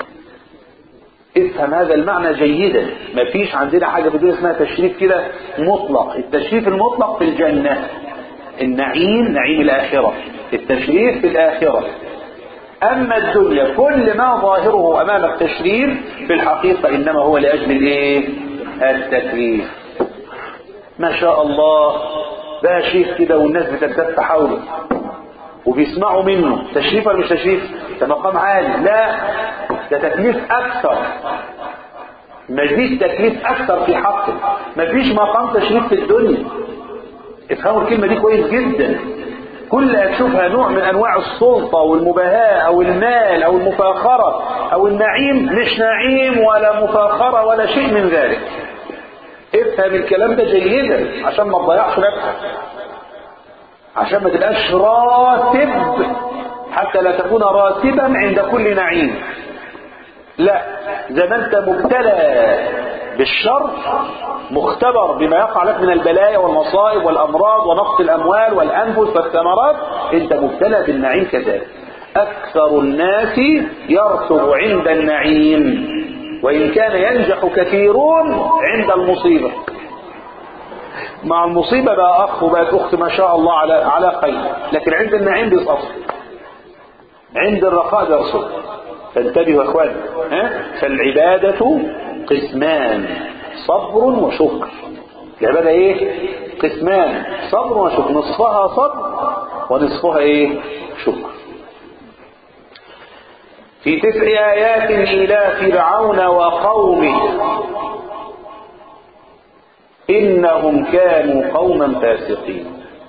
افهم هذا المعنى جيدا ما فيش عندنا حاجة في الدنيا اسمها تشريف كده مطلق التشريف المطلق في الجنة النعيم نعيم الآخرة التشريف في الآخرة أما الدنيا كل ما ظاهره أمامك تشريف في الحقيقة إنما هو لأجل الإيه؟ التكليف ما شاء الله بقى شيخ كده والناس بتتدفع حوله وبيسمعوا منه تشريف ولا مش تشريف ده مقام عالي لا ده تكليف أكثر مزيد تكليف أكثر في حقه مفيش مقام تشريف في الدنيا افهموا الكلمة دي كويس جدا كل هتشوفها نوع من انواع السلطة والمباهاة او المال او المفاخرة او النعيم مش نعيم ولا مفاخرة ولا شيء من ذلك افهم الكلام ده جيدا عشان ما تضيعش نفسك عشان ما تبقاش راتب حتى لا تكون راتبا عند كل نعيم لا زي ما انت مبتلى بالشر مختبر بما يقع لك من البلايا والمصائب والامراض ونقص الاموال والانفس والثمرات انت مبتلى بالنعيم كذلك اكثر الناس يرتب عند النعيم وان كان ينجح كثيرون عند المصيبه مع المصيبه بقى اخ وبقت اخت ما شاء الله على على خير لكن عند النعيم بيسقط عند الرخاء بيرسل فانتبهوا يا اخوان ها فالعباده قسمان صبر وشكر العبادة ايه قسمان صبر وشكر نصفها صبر ونصفها ايه شكر في تسع آيات إلى فرعون وقومه إنهم كانوا قوما فاسقين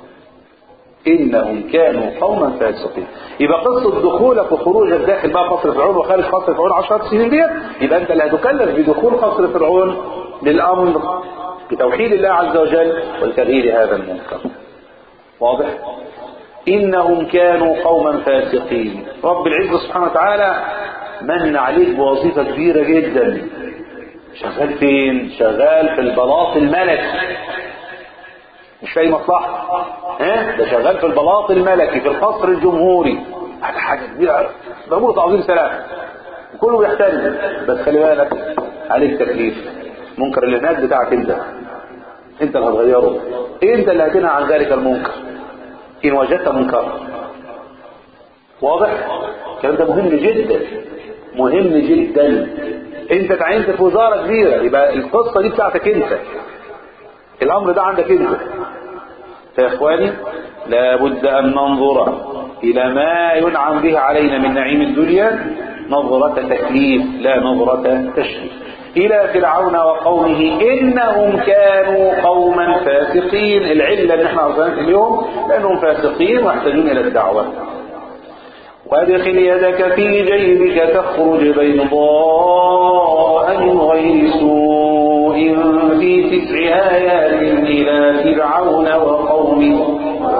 إنهم كانوا قوما فاسقين يبقى قصة دخولك وخروجك داخل بقى قصر فرعون وخارج قصر فرعون عشرة سنين ديت يبقى أنت اللي هتكلف بدخول قصر فرعون للأمر بتوحيد الله عز وجل وتغيير هذا المنكر واضح إنهم كانوا قوما فاسقين رب العزة سبحانه وتعالى من عليك بوظيفة كبيرة جدا شغال فين شغال في البلاط الملكي مش في اي مصلحه ها ده شغال في البلاط الملكي في القصر الجمهوري حاجه حاجه كبيره ضروري تعظيم سلام كله بيحترم بس خلي بالك عليك تكليف منكر اللي هناك بتاعك انت انت اللي هتغيره انت اللي هتنهى عن ذلك المنكر ان وجدت منكرا واضح الكلام ده مهم جدا مهم جدا انت تعينت في وزاره كبيره يبقى القصه دي بتاعتك انت الامر ده عندك انت فيا اخواني لابد ان ننظر الى ما ينعم به علينا من نعيم الدنيا نظرة تكليف لا نظرة تشريف الى فرعون وقومه انهم كانوا قوما فاسقين العلة اللي احنا ارسلنا اليوم لانهم فاسقين ويحتاجون الى الدعوة وادخل يدك في جيبك تخرج بيضاء من غير سوء في تسع آيات إلى فرعون وقومه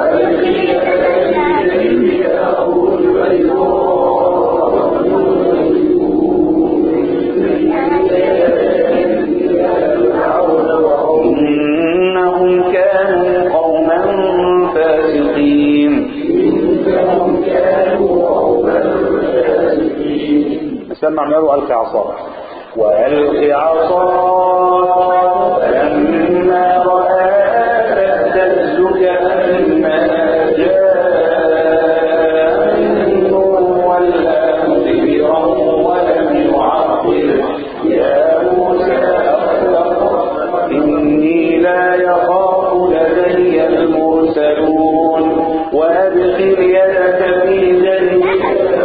إنهم كانوا قوما فاسقين سمع ماله ألقي عصاك وألق عصاك فلما رآها تهتز كأنها جان ولا مدبرا ولم يعقل يا موسى إني لا يخاف لدي المرسلون وأدخل يدك في جيبك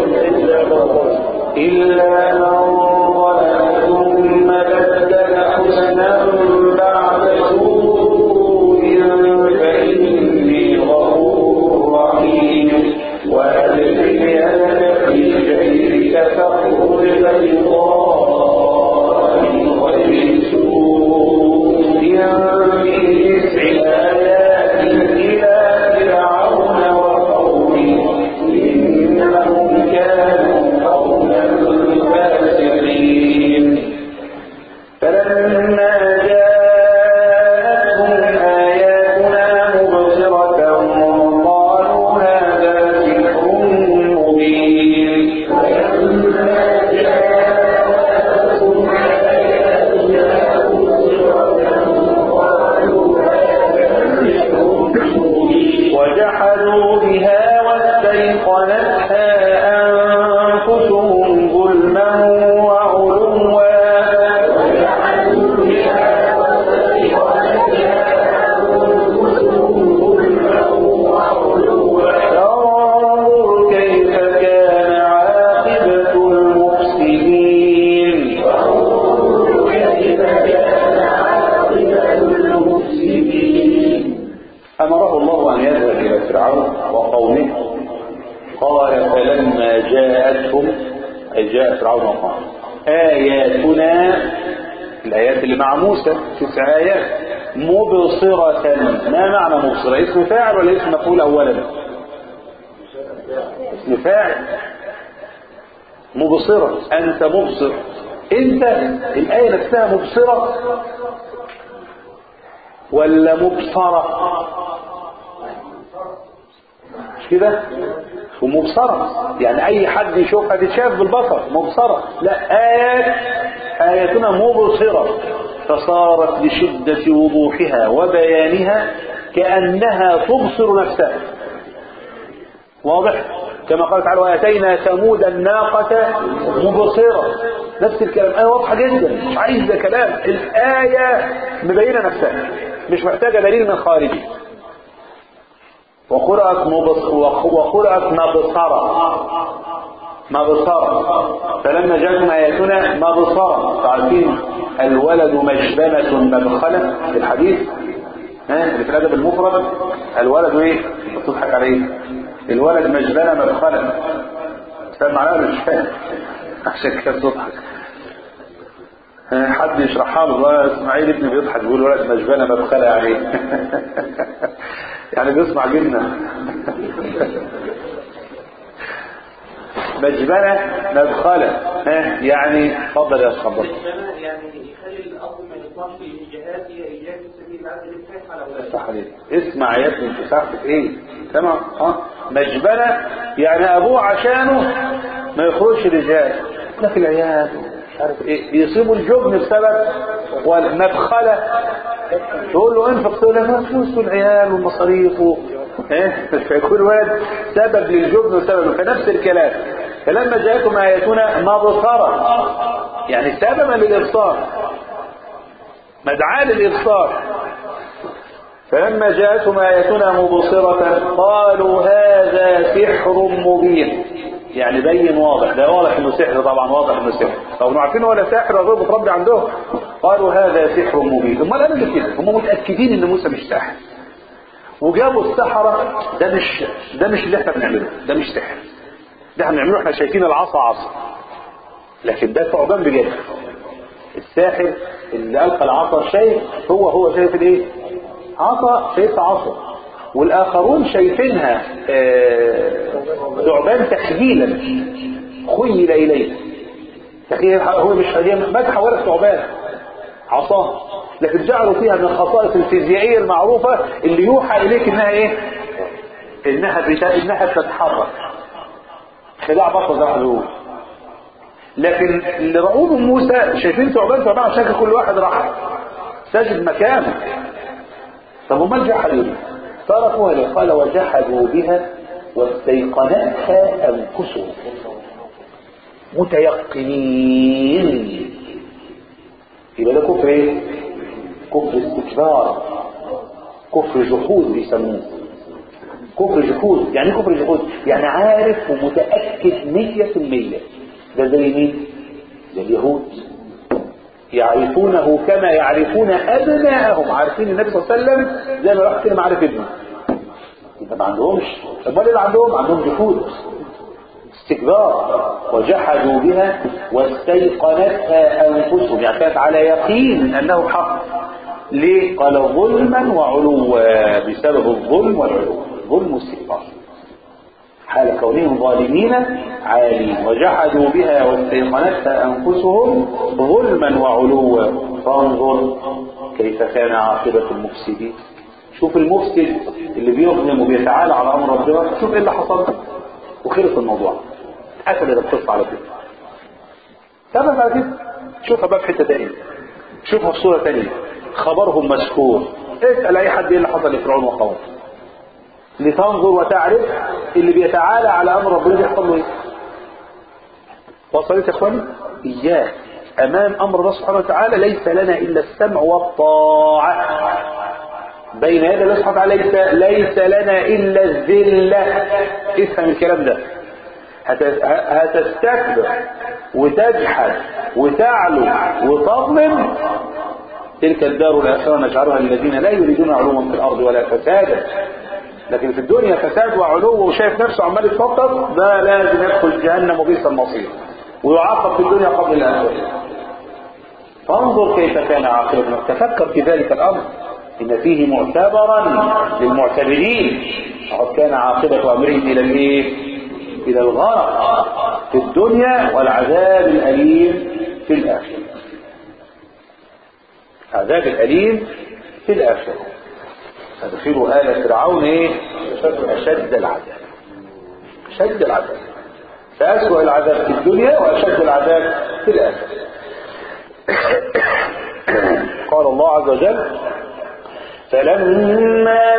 إلا من ظلم ثم بدل حسنا بعد سوء فإني غفور رحيم وأدخل يدك جاءتهم أي جاء فرعون وقومه آياتنا الآيات اللي مع موسى تسع آيات مبصرة ما معنى مبصرة اسم فاعل ولا اسم مفعول أولا اسم فاعل مبصرة أنت مبصر أنت الآية نفسها مبصرة ولا مبصرة مش كده ومبصرة يعني أي حد يشوفها تتشاف بالبصر مبصرة لا آيات آياتنا مبصرة فصارت لشدة وضوحها وبيانها كأنها تبصر نفسها واضح كما قال تعالى واتينا ثمود الناقة مبصرة نفس الكلام آية واضحة جدا مش عايزة كلام الآية مبينة نفسها مش محتاجة دليل من خارجي وقرأت مبص وقرأت مبصرة مبصرة فلما جاءتهم آياتنا مبصرة تعرفين الولد مجبنة مبخلة في الحديث ها اللي في الأدب المفرد الولد ايه بتضحك عليه الولد مجبنة مبخلة فاهم معناها ولا مش فاهم عشان كده بتضحك حد يشرحها له بقى اسماعيل ابني بيضحك بيقول ولد مجبنة مبخلة عليه يعني بيسمع جبنة مجبنة مدخلة ها يعني اتفضل يا اتفضل
يعني يخلي الأب ما يطلعش جهات هي إيجاد سبيل العدل الفتح على أولاده
صح عليك اسمع يا ابني انت ساعتك ايه سمع ها مجبنة يعني ابوه عشانه ما يخرجش رجال لكن العيال مش عارف ايه بيصيبوا الجبن بسبب والمبخلة تقول له انفق تقول له فلوس والعيال والمصاريف و... ايه فيكون ولد سبب للجبن وسبب فنفس الكلام فلما جاءتهم آياتنا مبصرة يعني سببا للإبصار مدعاة للإبصار فلما جاءتهم آياتنا مبصرة قالوا هذا سحر مبين يعني بين واضح ده واضح انه سحر طبعا واضح انه سحر طب عارفين ولا سحر غير متربي عندهم قالوا هذا سحر مبين امال قالوا ليه كده هم متاكدين ان موسى مش ساحر وجابوا السحرة ده مش ده مش اللي احنا بنعمله ده مش سحر ده احنا بنعمله احنا شايفين العصا عصا لكن ده ثعبان بجد الساحر اللي ألقى العصا شايف هو هو شايف الايه عصا شايفها عصا والآخرون شايفينها ثعبان تخييلا خيل إليه تخيل هو مش هي مدح ولا ثعبان عصاه لكن جعلوا فيها من الخصائص الفيزيائية المعروفة اللي يوحى إليك إنها إيه إنها بتا... إنها تتحرك خداع بطل زي ما بيقول لكن اللي رعوهم موسى شايفين ثعبان ثعبان عشان كل واحد راح ساجد مكانه طب امال جحدوا تركوها ليه قال وجحدوا بها واستيقنتها انفسهم متيقنين يبقى ده كفر ايه كفر استكبار كفر جحود بيسموه كفر جحود يعني ايه كفر جحود يعني عارف ومتاكد مية في المية ده زي مين زي اليهود يعرفونه كما يعرفون أبناءهم عارفين النبي صلى الله عليه وسلم زي ما راح كلمة عارف ابنه يبقى ما عندهمش امال اللي عندهم عندهم جحود استكبار وجحدوا بها واستيقنتها انفسهم يعني كانت على يقين انه حق ليه قال ظلما وعلوا بسبب الظلم والعلو ظلم واستكبار حال كونهم ظالمين عالين وجحدوا بها واستيقنتها انفسهم ظلما وعلوا فانظر كيف كان عاقبه المفسدين شوف المفسد اللي بيظلم وبيتعالى على امر ربنا شوف ايه اللي حصل وخلص الموضوع قفلت القصه على كده ثبت على كده شوفها بقى في حته تانيه شوفها في صوره تانيه خبرهم مذكور اسال اي حد ايه اللي حصل لفرعون وقومه لتنظر وتعرف اللي بيتعالى على امر ربنا بيحصل له ايه وصلت يا اخواني اياه امام امر الله سبحانه وتعالى ليس لنا الا السمع والطاعه بين يدي الله سبحانه وتعالى ليس, ليس لنا الا الذله افهم الكلام ده هتستكبر وتجحد وتعلو وتظلم تلك الدار الاخره نجعلها للذين لا يريدون علوا في الارض ولا فسادا لكن في الدنيا فساد وعلو وشايف نفسه عمال يتفطر ده لازم يدخل جهنم وبئس المصير ويعاقب في الدنيا قبل الاخره فانظر كيف كان عاقبته تفكر في ذلك الامر ان فيه معتبرا للمعتبرين وقد كان عاقبه امرهم الى الايه الى الغرق في الدنيا والعذاب الاليم في الاخره عذاب الاليم في الاخره ادخلوا ال فرعون ايه اشد العذاب اشد العذاب فاسوأ العذاب في الدنيا واشد العذاب في الاخره قال الله عز وجل فلما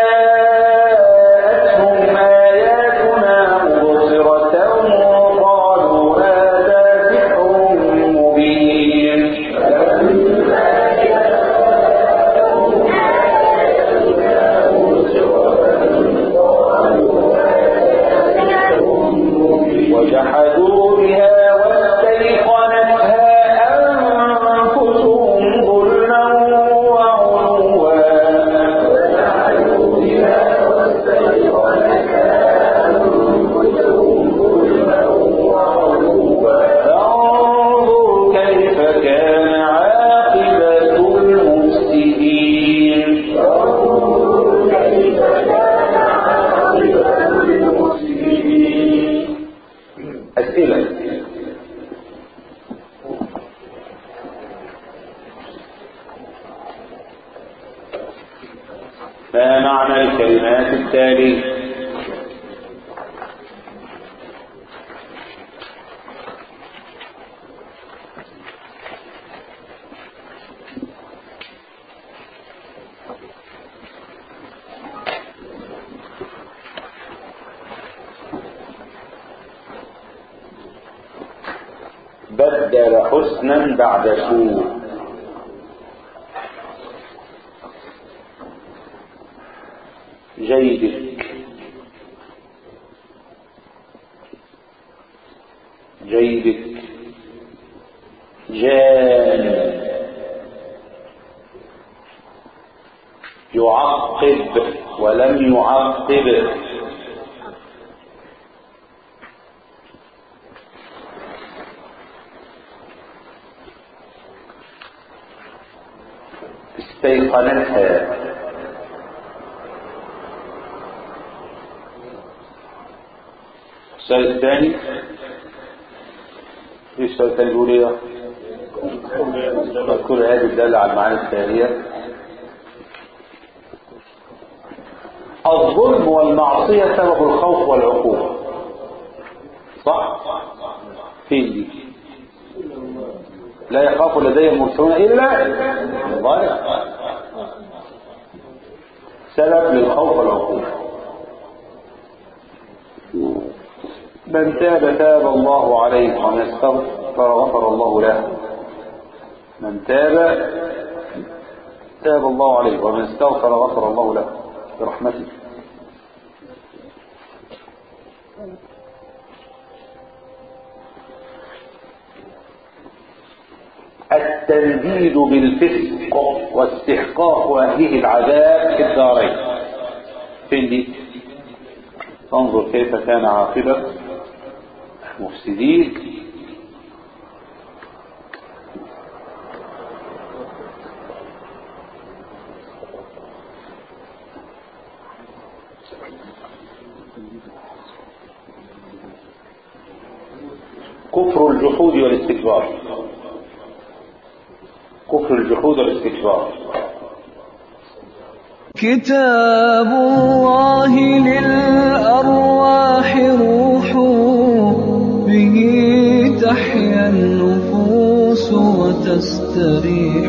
جاءتهم آياتنا مبصرة قالوا هذا سحر مبين وجحدوا بها واستيقنتها أنفسهم ظلما وعلوا فانظر كيف كان عاقبة المفسدين أسئلة ما معنى الكلمات التالية بدل حسنا بعد سوء جيدك جيدك جان يعقب ولم يعقب استيقنتها السؤال الثاني ايش السؤال الثاني بيقول ايه؟ اذكر هذه الدالة على المعاني التالية الظلم والمعصية سبب الخوف والعقوبة صح؟ فين دي؟ لا يخاف لدي المرسلون إلا الظالم سبب للخوف والعقوبة من تاب تاب الله عليه ومن استغفر غفر الله له من تاب تاب الله عليه ومن استغفر غفر الله له برحمته التنديد بالفسق واستحقاق أهله العذاب في الدارين فين دي تنظر كيف كان عاقبة المفسدين كفر الجحود والاستكبار كفر الجحود والاستكبار
كتاب الله للأرواح روح به تحيا النفوس وتستريح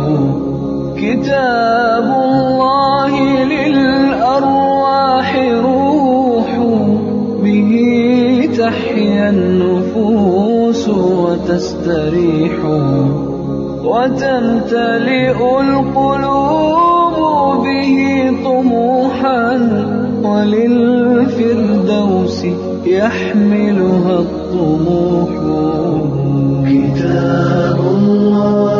كتاب الله للأرواح روح به تحيا النفوس وتستريح وتمتلئ القلوب به طموحا وللفردوس يحملها الطموح كتاب الله